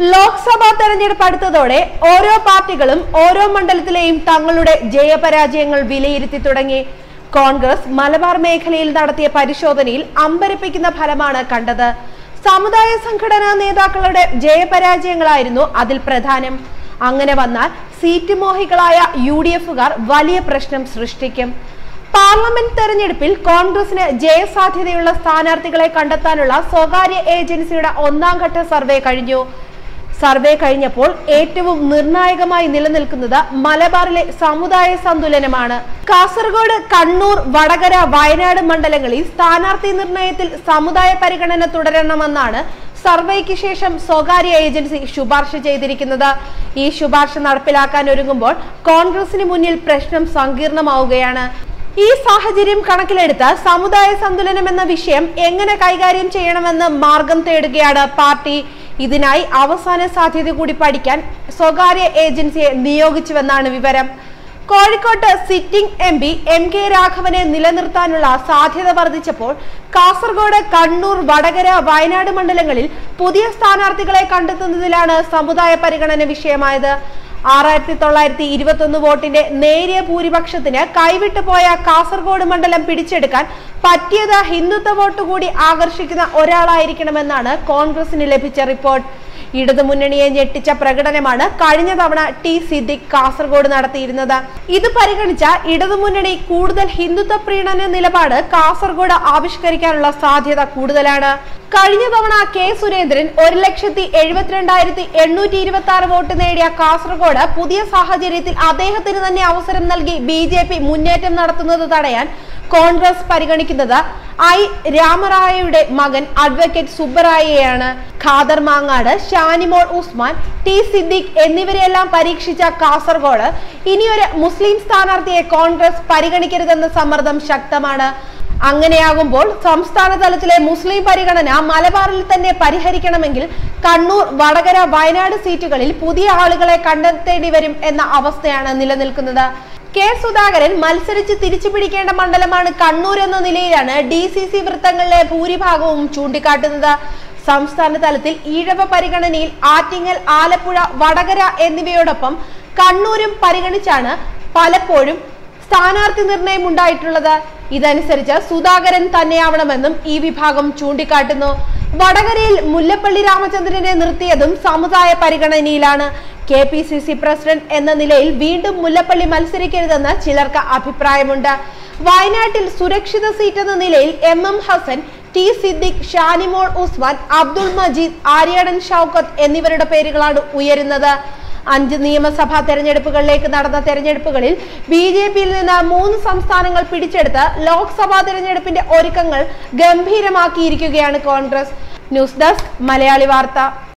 ലോക്സഭാ തെരഞ്ഞെടുപ്പ് അടുത്തതോടെ ഓരോ പാർട്ടികളും ഓരോ മണ്ഡലത്തിലെയും തങ്ങളുടെ ജയപരാജയങ്ങൾ വിലയിരുത്തി തുടങ്ങി കോൺഗ്രസ് മലബാർ മേഖലയിൽ നടത്തിയ പരിശോധനയിൽ അമ്പരപ്പിക്കുന്ന ഫലമാണ് കണ്ടത് സമുദായ സംഘടനാ നേതാക്കളുടെ ജയപരാജയങ്ങളായിരുന്നു അതിൽ പ്രധാനം അങ്ങനെ വന്നാൽ സീറ്റ് മോഹികളായ യു ഡി എഫുകാർ വലിയ പ്രശ്നം സൃഷ്ടിക്കും പാർലമെന്റ് തെരഞ്ഞെടുപ്പിൽ കോൺഗ്രസിന് ജയസാധ്യതയുള്ള സ്ഥാനാർത്ഥികളെ കണ്ടെത്താനുള്ള സ്വകാര്യ ഏജൻസിയുടെ ഒന്നാം ഘട്ട സർവേ കഴിഞ്ഞു സർവേ കഴിഞ്ഞപ്പോൾ ഏറ്റവും നിർണായകമായി നിലനിൽക്കുന്നത് മലബാറിലെ സമുദായ സന്തുലനമാണ് കാസർഗോഡ് കണ്ണൂർ വടകര വയനാട് മണ്ഡലങ്ങളിൽ സ്ഥാനാർത്ഥി നിർണയത്തിൽ സമുദായ പരിഗണന തുടരണമെന്നാണ് സർവേക്ക് ശേഷം സ്വകാര്യ ഏജൻസി ശുപാർശ ചെയ്തിരിക്കുന്നത് ഈ ശുപാർശ നടപ്പിലാക്കാൻ ഒരുങ്ങുമ്പോൾ കോൺഗ്രസിന് മുന്നിൽ പ്രശ്നം സങ്കീർണമാവുകയാണ് ഈ സാഹചര്യം കണക്കിലെടുത്ത് സമുദായ സന്തുലനം എന്ന വിഷയം എങ്ങനെ കൈകാര്യം ചെയ്യണമെന്ന് മാർഗം തേടുകയാണ് പാർട്ടി ഇതിനായി അവസാന സാധ്യത കൂടി പഠിക്കാൻ സ്വകാര്യ ഏജൻസിയെ നിയോഗിച്ചുവെന്നാണ് വിവരം കോഴിക്കോട്ട് sitting M P M K രാഘവനെ നിലനിർത്താനുള്ള സാധ്യത വർദ്ധിച്ചപ്പോൾ കാസർഗോഡ് കണ്ണൂർ വടകര വയനാട് മണ്ഡലങ്ങളിൽ പുതിയ സ്ഥാനാർത്ഥികളെ കണ്ടെത്തുന്നതിലാണ് സമുദായ പരിഗണന വിഷയമായത് ആറായിരത്തി തൊള്ളായിരത്തി ഇരുപത്തി ഒന്ന് വോട്ടിന്റെ നേരിയ ഭൂരിപക്ഷത്തിന് കൈവിട്ടു പോയ കാസർഗോഡ് മണ്ഡലം പിടിച്ചെടുക്കാൻ പറ്റിയത് ഹിന്ദുത്വ വോട്ട് കൂടി ആകർഷിക്കുന്ന ഒരാളായിരിക്കണമെന്നാണ് കോൺഗ്രസിന് ലഭിച്ച റിപ്പോർട്ട് ഇടതുമുന്നണിയെ ഞെട്ടിച്ച പ്രകടനമാണ് കഴിഞ്ഞ തവണ ടി സിദ്ദിഖ് കാസർഗോഡ് നടത്തിയിരുന്നത് ഇത് പരിഗണിച്ച ഇടതുമുന്നണി കൂടുതൽ ഹിന്ദുത്വ പ്രീണന നിലപാട് കാസർഗോഡ് ആവിഷ്കരിക്കാനുള്ള സാധ്യത കൂടുതലാണ് കഴിഞ്ഞ തവണ കെ സുരേന്ദ്രൻ ഒരു ലക്ഷത്തി എഴുപത്തിരണ്ടായിരത്തി എണ്ണൂറ്റി ഇരുപത്തി ആറ് വോട്ട് നേടിയ കാസർഗോഡ് പുതിയ സാഹചര്യത്തിൽ അദ്ദേഹത്തിന് തന്നെ അവസരം നൽകി ബി ജെ പി മുന്നേറ്റം നടത്തുന്നത് തടയാൻ കോൺഗ്രസ് പരിഗണിക്കുന്നത് ഐ രാമറായയുടെ മകൻ അഡ്വക്കേറ്റ് സുബ്ബറായയെയാണ് ഖാദർ മാങ്ങാട് ഷാനിമോൾ ഉസ്മാൻ ടി സിദ്ദിഖ് എന്നിവരെയെല്ലാം പരീക്ഷിച്ച കാസർഗോഡ് ഇനിയൊരു മുസ്ലിം സ്ഥാനാർത്ഥിയെ കോൺഗ്രസ് പരിഗണിക്കരുതെന്ന സമ്മർദ്ദം ശക്തമാണ് അങ്ങനെയാകുമ്പോൾ സംസ്ഥാന തലത്തിലെ മുസ്ലിം പരിഗണന മലബാറിൽ തന്നെ പരിഹരിക്കണമെങ്കിൽ കണ്ണൂർ വടകര വയനാട് സീറ്റുകളിൽ പുതിയ ആളുകളെ കണ്ടെത്തേണ്ടി വരും എന്ന അവസ്ഥയാണ് നിലനിൽക്കുന്നത് കെ സുധാകരൻ മത്സരിച്ച് തിരിച്ചു പിടിക്കേണ്ട മണ്ഡലമാണ് കണ്ണൂർ എന്ന നിലയിലാണ് ഡി സി സി വൃത്തങ്ങളിലെ ഭൂരിഭാഗവും ചൂണ്ടിക്കാട്ടുന്നത് സംസ്ഥാന തലത്തിൽ ഈഴവ പരിഗണനയിൽ ആറ്റിങ്ങൽ ആലപ്പുഴ വടകര എന്നിവയോടൊപ്പം കണ്ണൂരും പരിഗണിച്ചാണ് പലപ്പോഴും സ്ഥാനാർത്ഥി നിർണയം ഉണ്ടായിട്ടുള്ളത് ഇതനുസരിച്ച് സുധാകരൻ തന്നെയാവണമെന്നും ഈ വിഭാഗം ചൂണ്ടിക്കാട്ടുന്നു വടകരയിൽ മുല്ലപ്പള്ളി രാമചന്ദ്രനെ നിർത്തിയതും സമുദായ പരിഗണനയിലാണ് K P C C president എന്ന നിലയിൽ വീണ്ടും മുല്ലപ്പള്ളി മത്സരിക്കരുതെന്ന് ചിലർക്ക് അഭിപ്രായമുണ്ട് വയനാട്ടിൽ സുരക്ഷിത സീറ്റ് എന്ന നിലയിൽ M M Hassan T Siddique Shanimol Usman Abdul Majeed Aryadan Shoukath എന്നിവരുടെ പേരുകളാണ് ഉയരുന്നത് അഞ്ച് നിയമസഭാ തെരഞ്ഞെടുപ്പുകളിലേക്ക് നടന്ന തെരഞ്ഞെടുപ്പുകളിൽ ബി ജെ പിയിൽ നിന്ന് മൂന്ന് സംസ്ഥാനങ്ങൾ പിടിച്ചെടുത്ത് ലോക്സഭാ തെരഞ്ഞെടുപ്പിന്റെ ഒരുക്കങ്ങൾ ഗംഭീരമാക്കിയിരിക്കുകയാണ് കോൺഗ്രസ് ന്യൂസ് ഡെസ്ക് മലയാളി വാർത്ത